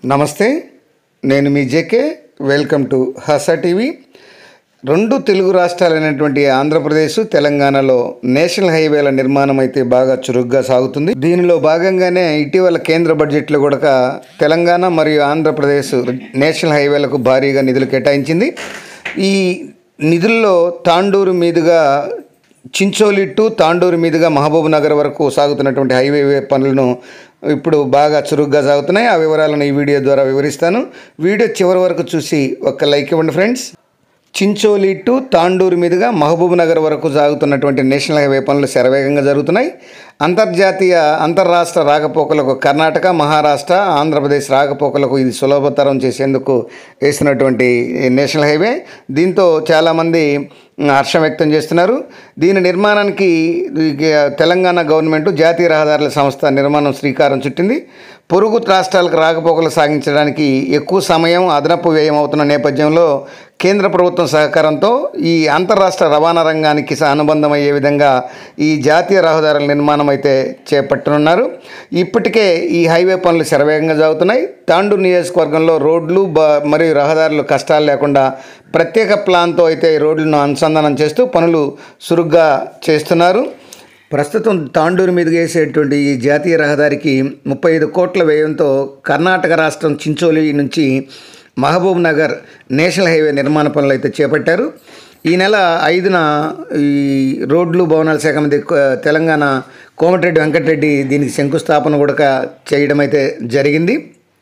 నమస్తే నేను మీ JK welcome to Hasa TV రెండు తెలుగు రాష్ట్రాలైనటువంటి ఆంధ్రప్రదేశ్ తెలంగాణలో నేషనల్ హైవేల నిర్మాణం అయితే బాగా చురుగ్గా సాగుతుంది దీనిలో భాగంగానే ఇటీవల కేంద్ర బడ్జెట్లో కూడా తెలంగాణ మరియు ఆంధ్రప్రదేశ్ నేషనల్ హైవేలకు భారీగా నిధులు కేటాయించింది ఈ నిధుల్లో తాండూరు మీదుగా చించోలి టు తాండూరు మీదుగా మహబూబ్ నగర్ వరకు సాగుతున్నటువంటి హైవే పనులను ఇప్పుడు బాగా చురుగ్గా సాగుతున్నాయి ఆ వివరాలను ఈ వీడియో ద్వారా వివరిస్తాను వీడియో చివరి వరకు చూసి ఒక లైక్ ఇవ్వండి ఫ్రెండ్స్ చించోలి టు తాండూరు మీదుగా మహబూబ్ నగర్ వరకు సాగుతున్నటువంటి నేషనల్ హైవే పనులు శరవేగంగా జరుగుతున్నాయి అంతర్జాతీయ అంతర్రాష్ట్ర రాకపోకలకు కర్ణాటక మహారాష్ట్ర ఆంధ్రప్రదేశ్ రాకపోకలకు ఇది సులభతరం చేసేందుకు వేస్తున్నటువంటి నేషనల్ హైవే దీంతో చాలామంది హర్షం వ్యక్తం చేస్తున్నారు దీని నిర్మాణానికి ఈ తెలంగాణ గవర్నమెంట్ జాతీయ రహదారుల సంస్థ నిర్మాణం శ్రీకారం చుట్టింది పొరుగు రాష్ట్రాలకు రాకపోకలు సాగించడానికి ఎక్కువ సమయం అదనపు వ్యయం అవుతున్న నేపథ్యంలో కేంద్ర ప్రభుత్వం సహకారంతో ఈ అంతర్రాష్ట్ర రవాణా రంగానికి స- అనుబంధమయ్యే విధంగా ఈ జాతీయ రహదారుల నిర్మాణం అయితే చేపట్టనున్నారు ఇప్పటికే ఈ హైవే పనులు శరవేగంగా సాగుతున్నాయి తాండూరు నియోజకవర్గంలో రోడ్లు బ మరియు రహదారులు కష్టాలు లేకుండా ప్రత్యేక ప్లాన్తో అయితే ఈ రోడ్లను అనుసంధానం చేస్తూ పనులు చురుగ్గా చేస్తున్నారు ప్రస్తుతం తాండూరు మీదుగా వేసేటువంటి ఈ జాతీయ రహదారికి ముప్పై ఐదు కోట్ల వ్యయంతో కర్ణాటక రాష్ట్రం చించోలి నుంచి మహబూబ్ నగర్ నేషనల్ హైవే నిర్మాణ పనులు అయితే చేపట్టారు ఈ నెల ఐదున ఈ రోడ్లు భవనాల శాఖ మంత్రి కొ- తెలంగాణ కోమటిరెడ్డి వెంకటరెడ్డి దీనికి శంకుస్థాపన కూడా చేయడం అయితే జరిగింది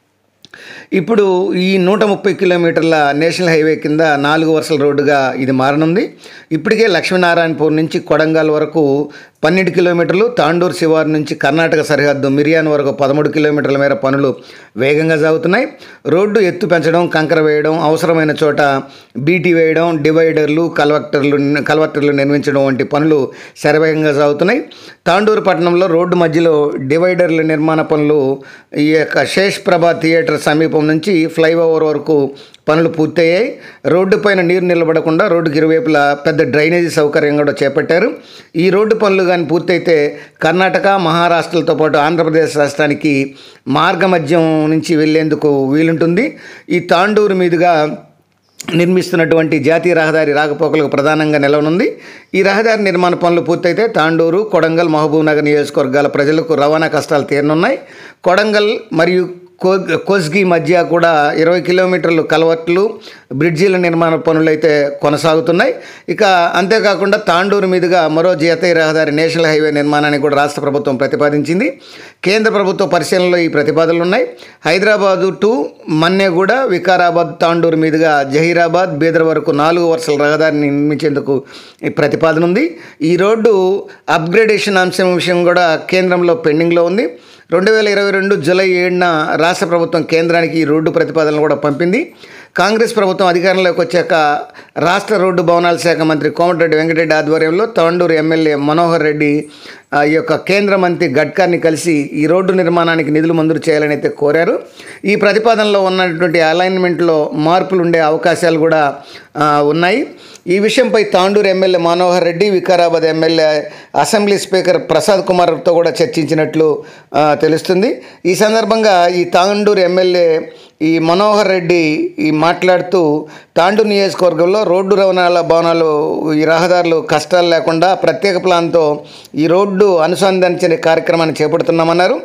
ఇప్పుడు ఈ నూట ముప్పై కిలోమీటర్ల నేషనల్ హైవే కింద నాలుగు వరుసల రోడ్డుగా ఇది మారనుంది ఇప్పటికే లక్ష్మీనారాయణపూర్ నుంచి కొడంగల్ వరకు పన్నెండు కిలోమీటర్లు తాండూరు శివారు నుంచి కర్ణాటక సరిహద్దు మిరియాన్ వరకు పదమూడు కిలోమీటర్ల మేర పనులు వేగంగా సాగుతున్నాయి రోడ్డు ఎత్తు పెంచడం కంకర వేయడం అవసరమైన చోట బీటీ వేయడం డివైడర్లు కల్వక్టర్లు కల్వర్టర్లు నిర్మించడం వంటి పనులు శరవేగంగా సాగుతున్నాయి తాండూరు పట్టణంలో రోడ్డు మధ్యలో డివైడర్ల నిర్మాణ పనులు ఈ యొక్క శేష్ ప్రభా థియేటర్ సమీపం నుంచి ఫ్లైఓవర్ వరకు పనులు పూర్తయ్యాయి రోడ్డు పైన నీరు నిలబడకుండా రోడ్డుకి ఇరువైపులా పెద్ద డ్రైనేజీ సౌకర్యం కూడా చేపట్టారు ఈ రోడ్డు పనులు కానీ పూర్తయితే కర్ణాటక మహారాష్ట్రలతో పాటు ఆంధ్రప్రదేశ్ రాష్ట్రానికి మార్గమధ్యం నుంచి వెళ్లేందుకు వీలుంటుంది ఈ తాండూరు మీదుగా నిర్మిస్తున్నటువంటి జాతీయ రహదారి రాకపోకలకు ప్రధానంగా నిలవనుంది ఈ రహదారి నిర్మాణ పనులు పూర్తయితే తాండూరు కొడంగల్ మహబూబ్ నగర్ నియోజకవర్గాల ప్రజలకు రవాణా కష్టాలు తీరనున్నాయి కొడంగల్ మరియు కో కోస్గి మధ్య కూడా ఇరవై కిలోమీటర్లు కలవట్లు బ్రిడ్జీల నిర్మాణ పనులు అయితే కొనసాగుతున్నాయి ఇక అంతేకాకుండా తాండూరు మీదుగా మరో జాతీయ రహదారి నేషనల్ హైవే నిర్మాణానికి కూడా రాష్ట్ర ప్రభుత్వం ప్రతిపాదించింది కేంద్ర ప్రభుత్వ పరిశీలనలో ఈ ప్రతిపాదనలు ఉన్నాయి హైదరాబాదు టు మన్నెగూడ వికారాబాద్ తాండూరు మీదుగా జహీరాబాద్ బీదర్ వరకు నాలుగు వరుసల రహదారిని నిర్మించేందుకు ఈ ప్రతిపాదన ఉంది ఈ రోడ్డు అప్గ్రేడేషన్ అంశం విషయం కూడా కేంద్రంలో పెండింగ్లో ఉంది రెండు వేల ఇరవై రెండు జూలై ఏడున రాష్ట్ర ప్రభుత్వం కేంద్రానికి ఈ రోడ్డు ప్రతిపాదనలు కూడా పంపింది కాంగ్రెస్ ప్రభుత్వం అధికారంలోకి వచ్చాక రాష్ట్ర రోడ్డు భవనాల శాఖ మంత్రి కోమటిరెడ్డి వెంకటరెడ్డి ఆధ్వర్యంలో తాండూరు ఎమ్మెల్యే మనోహర్ రెడ్డి ఆ, ఈ యొక్క కేంద్ర మంత్రి గడ్కర్ని కలిసి ఈ రోడ్డు నిర్మాణానికి నిధులు మంజూరు చేయాలని అయితే కోరారు ఈ ప్రతిపాదనలో ఉన్నటువంటి అలైన్మెంట్లో మార్పులు ఉండే అవకాశాలు కూడా ఆ, ఉన్నాయి ఈ విషయంపై Tandur MLA Manohar Reddy Vikarabad MLA assembly speaker Prasad కుమార్తో కూడా చర్చించినట్లు ఆ, తెలుస్తుంది ఈ సందర్భంగా ఈ తాండూరు ఎమ్మెల్యే ఈ మనోహర్ రెడ్డి ఈ మాట్లాడుతూ తాండూరు నియోజకవర్గంలో రోడ్డు రవాణాల భవనాలు ఈ రహదారులు కష్టాలు లేకుండా ప్రత్యేక ప్లాన్తో ఈ రోడ్డు అనుసంధానించే కార్యక్రమాన్ని చేపడుతున్నామన్నారు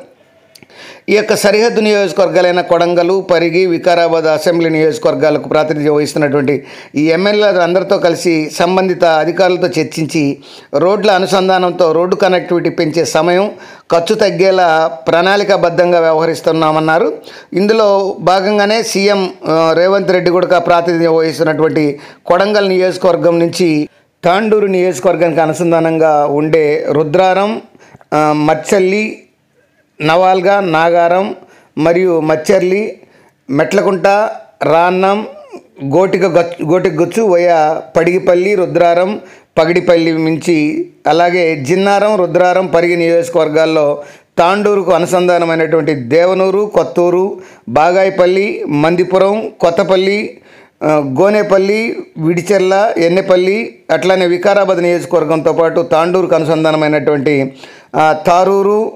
ఈ యొక్క సరిహద్దు నియోజకవర్గాలైన కొడంగలు పరిగి వికారాబాద్ అసెంబ్లీ నియోజకవర్గాలకు ప్రాతినిధ్యం వహిస్తున్నటువంటి ఈ ఎమ్మెల్యేలు అందరితో కలిసి సంబంధిత అధికారులతో చర్చించి రోడ్ల అనుసంధానంతో రోడ్డు కనెక్టివిటీ పెంచే సమయం ఖర్చు తగ్గేలా ప్రణాళికాబద్ధంగా వ్యవహరిస్తున్నామన్నారు ఇందులో భాగంగానే సీఎం ఆ, రేవంత్ రెడ్డి కూడా ప్రాతినిధ్యం వహిస్తున్నటువంటి కొడంగల్ నియోజకవర్గం నుంచి తాండూరు నియోజకవర్గానికి అనుసంధానంగా ఉండే రుద్రారం ఆ, మచ్చల్లి నవాల్గా నాగారం మరియు మచ్చర్లి మెట్లకుంట రాన్నం గోటిక గచ్ గోటిక గుచ్చు వయ పడిగిపల్లి రుద్రారం పగిడిపల్లి మించి అలాగే జిన్నారం రుద్రారం పరిగి నియోజకవర్గాల్లో తాండూరుకు అనుసంధానమైనటువంటి దేవనూరు కొత్తూరు బాగాయపల్లి మందిపురం కొత్తపల్లి ఆ, గోనేపల్లి విడిచెర్ల ఎన్నెపల్లి అట్లానే వికారాబాద్ నియోజకవర్గంతో పాటు తాండూరుకు అనుసంధానమైనటువంటి ఆ, తారూరు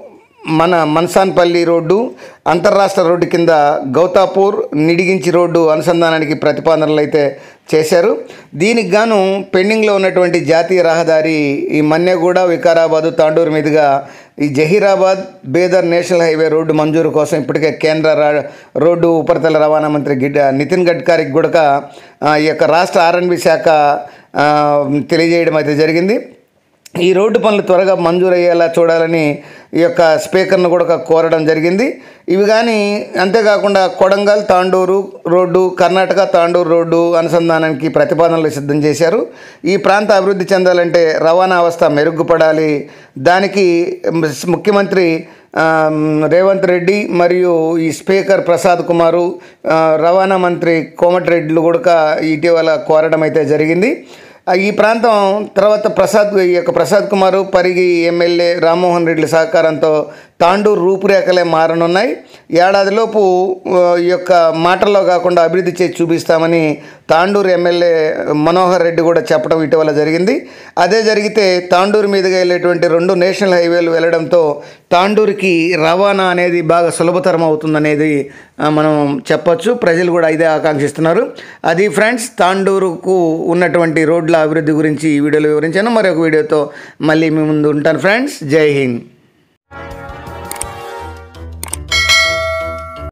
మన మన్సాన్పల్లి రోడ్డు అంతర్రాష్ట్ర రోడ్డు కింద గౌతాపూర్ నిడిగించి రోడ్డు అనుసంధానానికి ప్రతిపాదనలు అయితే చేశారు దీనికి గాను పెండింగ్లో ఉన్నటువంటి జాతీయ రహదారి ఈ మన్యగూడ వికారాబాదు తాండూరు మీదుగా ఈ Zaheerabad Bidar national highway road మంజూరు కోసం ఇప్పటికే కేంద్ర రా- రోడ్డు ఉపరితల రవాణా మంత్రి గిడ్ నితిన్ గడ్కరీకి కూడా ఆ, ఈ యొక్క రాష్ట్ర ఆర్ఎన్బి శాఖ ఆ, తెలియజేయడం అయితే జరిగింది ఈ రోడ్డు పనులు త్వరగా మంజూరు అయ్యేలా చూడాలని ఈ యొక్క స్పీకర్ను కూడా కోరడం జరిగింది ఇవి కానీ అంతేకాకుండా కొడంగల్ తాండూరు రోడ్డు కర్ణాటక తాండూరు రోడ్డు అనుసంధానానికి ప్రతిపాదనలు సిద్ధం చేశారు ఈ ప్రాంత అభివృద్ధి చెందాలంటే రవాణా వ్యవస్థ మెరుగుపడాలి దానికి ముఖ్యమంత్రి ఆ, రేవంత్ రెడ్డి మరియు ఈ స్పీకర్ ప్రసాద్ కుమారు ఆ, రవాణా మంత్రి కోమటిరెడ్డిలు కూడా ఇటీవల కోరడం అయితే జరిగింది ఆ, ఈ ప్రాంతం తర్వాత ప్రసాద్ ఈ యొక్క ప్రసాద్ కుమారు పరిగి ఎమ్మెల్యే రామ్మోహన్ రెడ్డి సహకారంతో తాండూరు రూపురేఖలే మారనున్నాయి ఏడాదిలోపు ఆ, ఈ యొక్క మాటల్లో కాకుండా అభివృద్ధి చేసి చూపిస్తామని తాండూరు ఎమ్మెల్యే మనోహర్ రెడ్డి కూడా చెప్పడం ఇటీవల జరిగింది అదే జరిగితే తాండూరు మీదుగా వెళ్ళేటువంటి రెండు నేషనల్ హైవేలు వెళ్ళడంతో తాండూరుకి రవాణా అనేది బాగా సులభతరం అవుతుందనేది ఆ, మనం చెప్పొచ్చు ప్రజలు కూడా ఇదే ఆకాంక్షిస్తున్నారు అది ఫ్రెండ్స్ తాండూరుకు ఉన్నటువంటి రోడ్ల అభివృద్ధి గురించి ఈ వీడియోలో వివరించాను మరొక వీడియోతో మళ్ళీ మీ ముందు ఉంటాను ఫ్రెండ్స్ జై హింద్